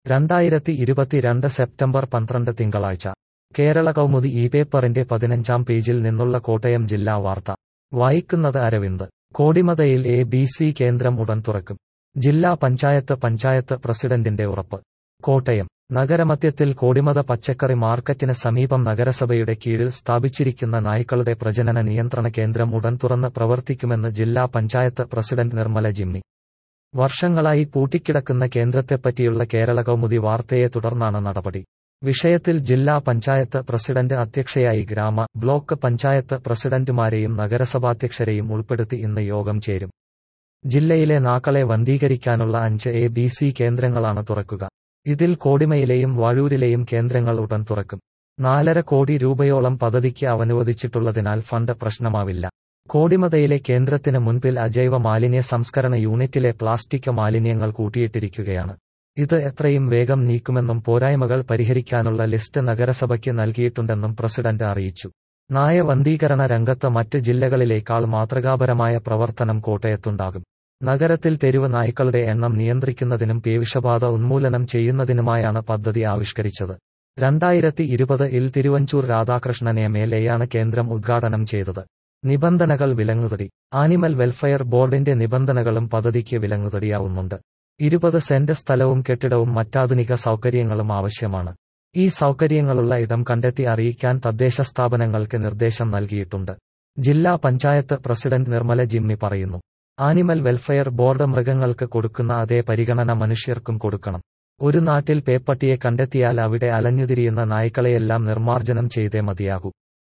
രണ്ടായിരത്തി ഇരുപത്തിരണ്ട് സെപ്റ്റംബർ പന്ത്രണ്ട് തിങ്കളാഴ്ച കേരള കൗമുദി ഈ പേപ്പറിന്റെ പതിനഞ്ചാം പേജിൽ നിന്നുള്ള കോട്ടയം ജില്ലാ വാർത്ത വായിക്കുന്നത് അരവിന്ദ് കോടിമതയിൽ എ ബി സി കേന്ദ്രം ഉടൻ തുറക്കും ജില്ലാ പഞ്ചായത്ത് പഞ്ചായത്ത് പ്രസിഡന്റിന്റെ ഉറപ്പ് കോട്ടയം നഗരമധ്യത്തിൽ കോടിമത പച്ചക്കറി മാർക്കറ്റിന് സമീപം നഗരസഭയുടെ കീഴിൽ സ്ഥാപിച്ചിരിക്കുന്ന നായ്ക്കളുടെ പ്രജനന നിയന്ത്രണ കേന്ദ്രം ഉടൻ തുറന്ന് പ്രവർത്തിക്കുമെന്ന് ജില്ലാ പഞ്ചായത്ത് പ്രസിഡന്റ് നിർമ്മല ജിമ്മി വർഷങ്ങളായി പൂട്ടിക്കിടക്കുന്ന കേന്ദ്രത്തെപ്പറ്റിയുള്ള കേരള കൗമുദി വാർത്തയെ തുടർന്നാണ് നടപടി വിഷയത്തിൽ ജില്ലാ പഞ്ചായത്ത് പ്രസിഡന്റ് അധ്യക്ഷയായി ഗ്രാമ ബ്ലോക്ക് പഞ്ചായത്ത് പ്രസിഡന്റുമാരെയും നഗരസഭാധ്യക്ഷരെയും ഉൾപ്പെടുത്തി ഇന്ന് യോഗം ചേരും ജില്ലയിലെ നാക്കളെ വന്ധീകരിക്കാനുള്ള അഞ്ച് എ ബി സി കേന്ദ്രങ്ങളാണ് തുറക്കുക ഇതിൽ കോടിമയിലെയും വാഴൂരിലെയും കേന്ദ്രങ്ങൾ ഉടൻ തുറക്കും നാലര കോടി രൂപയോളം പദ്ധതിക്ക് അവനുവദിച്ചിട്ടുള്ളതിനാൽ ഫണ്ട് പ്രശ്നമാവില്ല കോടിമതയിലെ കേന്ദ്രത്തിന് മുൻപിൽ അജൈവ മാലിന്യ സംസ്കരണ യൂണിറ്റിലെ പ്ലാസ്റ്റിക് മാലിന്യങ്ങൾ കൂട്ടിയിട്ടിരിക്കുകയാണ് ഇത് എത്രയും വേഗം നീക്കുമെന്നും പോരായ്മകൾ പരിഹരിക്കാനുള്ള ലിസ്റ്റ് നഗരസഭയ്ക്ക് നൽകിയിട്ടുണ്ടെന്നും പ്രസിഡന്റ് അറിയിച്ചു നായവന്ധീകരണ രംഗത്ത് മറ്റ് ജില്ലകളിലേക്കാൾ മാതൃകാപരമായ പ്രവർത്തനം കോട്ടയത്തുണ്ടാകും നഗരത്തിൽ തെരുവ് നായ്ക്കളുടെ എണ്ണം നിയന്ത്രിക്കുന്നതിനും പേവിഷബാധ ഉന്മൂലനം ചെയ്യുന്നതിനുമായാണ് പദ്ധതി ആവിഷ്കരിച്ചത് രണ്ടായിരത്തി ഇരുപത് ഇൽ തിരുവഞ്ചൂർ രാധാകൃഷ്ണൻ എം എൽ എയാണ് കേന്ദ്രം ഉദ്ഘാടനം ചെയ്തത് നിബന്ധനകൾ വിലങ്ങുതടി ആനിമൽ വെൽഫെയർ ബോർഡിന്റെ നിബന്ധനകളും പദ്ധതിക്ക് വിലങ്ങുതടിയാവുന്നുണ്ട് ഇരുപത് സെന്റ് സ്ഥലവും കെട്ടിടവും മറ്റാധുനിക സൗകര്യങ്ങളും ആവശ്യമാണ് ഈ സൗകര്യങ്ങളുള്ള ഇടം കണ്ടെത്തി അറിയിക്കാൻ തദ്ദേശ സ്ഥാപനങ്ങൾക്ക് നിർദ്ദേശം നൽകിയിട്ടുണ്ട് ജില്ലാ പഞ്ചായത്ത് പ്രസിഡന്റ് നിർമ്മല ജിമ്മി പറയുന്നു ആനിമൽ വെൽഫെയർ ബോർഡ് മൃഗങ്ങൾക്ക് കൊടുക്കുന്ന അതേ പരിഗണന മനുഷ്യർക്കും കൊടുക്കണം ഒരു നാട്ടിൽ പേപ്പട്ടിയെ കണ്ടെത്തിയാൽ അവിടെ അലഞ്ഞുതിരിയുന്ന നായ്ക്കളെയെല്ലാം നിർമ്മാർജ്ജനം ചെയ്തേ മതിയാകൂ